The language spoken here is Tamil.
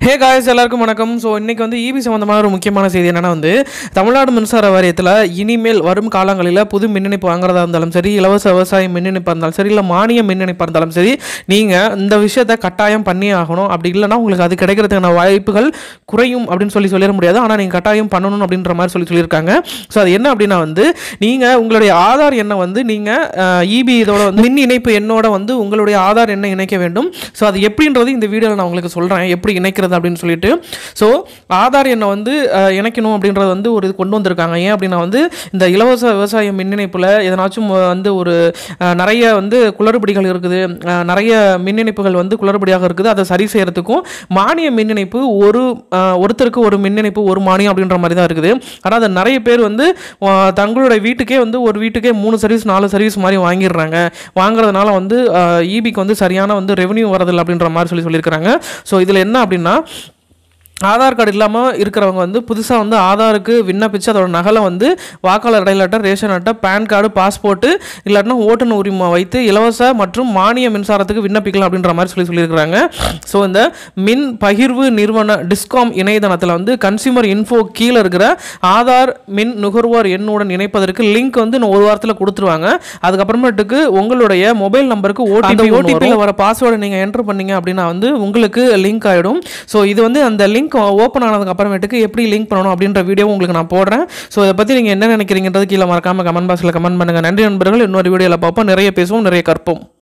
ஹே காய்ஸ் எல்லாருக்கும் வணக்கம் ஸோ இன்னைக்கு வந்து இபி சம்மந்தமான ஒரு முக்கியமான செய்தி என்னன்னா வந்து தமிழ்நாடு மின்சார வாரியத்தில் இனிமேல் வரும் காலங்களில் புது மின் இணைப்பு வாங்குறதா இருந்தாலும் சரி இலவச விவசாய மின் இணைப்பாக இருந்தாலும் சரி இல்லை மானிய மின் இணைப்பாக இருந்தாலும் சரி நீங்கள் இந்த விஷயத்தை கட்டாயம் பண்ணியே ஆகணும் அப்படி இல்லைன்னா உங்களுக்கு அது கிடைக்கிறதுக்கான வாய்ப்புகள் குறையும் அப்படின்னு சொல்லி சொல்லிட முடியாது ஆனால் நீங்கள் கட்டாயம் பண்ணணும் அப்படின்ற மாதிரி சொல்லி சொல்லியிருக்காங்க ஸோ அது என்ன அப்படின்னா வந்து நீங்கள் உங்களுடைய ஆதார் எண்ணை வந்து நீங்கள் இபி இதோட வந்து மின் இணைப்பு எண்ணோட வந்து உங்களுடைய ஆதார் எண்ணை இணைக்க வேண்டும் ஸோ அது எப்படின்றது இந்த வீடியோவில் நான் உங்களுக்கு சொல்கிறேன் எப்படி இணைக்கிறது அப்படின்னு சொல்லிட்டு ஸோ ஆதார் எண்ணை வந்து அஹ், இணைக்கணும் அப்படின்றது வந்து ஒரு இது கொண்டு வந்திருக்காங்க ஏன் அப்படின்னா வந்து இந்த இலவச விவசாய மின் இணைப்பில் எதனாச்சும் வந்து ஒரு அஹ், நிறைய வந்து குளறுபடிகள் இருக்குது அஹ், நிறைய மின் இணைப்புகள் வந்து குளறுபடியாக இருக்குது அதை சரி செய்யறதுக்கும் மானிய மின் இணைப்பு ஒரு அஹ், ஒருத்தருக்கு ஒரு மின் இணைப்பு ஒரு மானியம் அப்படின்ற மாதிரி தான் இருக்குது ஆனால் அது நிறைய பேர் வந்து அஹ், தங்களுடைய வீட்டுக்கே வந்து ஒரு வீட்டுக்கே மூணு சர்வீஸ் நாலு சர்வீஸ் மாதிரி வாங்கிடுறாங்க வாங்குறதுனால வந்து இபிக்கு வந்து சரியான வந்து ரெவன்யூ வரதில்லை அப்படின்ற மாதிரி சொல்லி சொல்லியிருக்கிறாங்க ஸோ இதில் என்ன அப்படின்னா ஆதார் கார்டு இல்லாமல் இருக்கிறவங்க வந்து புதுசாக வந்து ஆதாருக்கு விண்ணப்பிச்சு அதோட நகலை வந்து வாக்காளர் அடையாள அட்டை ரேஷன் அட்டை பேன் கார்டு பாஸ்போர்ட்டு இல்லாட்டினா ஓட்டுநர் உரிமம் வைத்து இலவச மற்றும் மானிய மின்சாரத்துக்கு விண்ணப்பிக்கலாம் அப்படின்ற மாதிரி சொல்லி சொல்லியிருக்கிறாங்க ஸோ இந்த மின் பகிர்வு நிறுவன டிஸ்காம் இணையதளத்தில் வந்து கன்சியூமர் இன்ஃபோ கீழே இருக்கிற ஆதார் மின் நுகர்வோர் எண்ணுடன் இணைப்பதற்கு லிங்க் வந்து இன்னும் ஒரு வாரத்தில் கொடுத்துருவாங்க அதுக்கப்புறமேட்டுக்கு உங்களுடைய மொபைல் நம்பருக்கு ஓடிபி ஓடிபியில் வர பாஸ்வேர்டை நீங்கள் என்டர் பண்ணீங்க அப்படின்னா வந்து உங்களுக்கு லிங்க் ஆகிடும் ஸோ இது வந்து அந்த லிங்க் ஓப்பன் ஆனதுக்கு அப்புறமேட்டுக்கு எப்படி லிங்க் பண்ணணும் அப்படின்ற வீடியோ உங்களுக்கு நான் போடுறேன் ஸோ இதை பற்றி நீங்கள் என்ன நினைக்கிறீங்கன்றது கீழே மறக்காம கமெண்ட் பாக்ஸில் கமெண்ட் பண்ணுங்கள் நன்றி நண்பர்கள் இன்னொரு வீடியோவில் பார்ப்போம் நிறைய பேசுவோம் நிறைய கற்போம்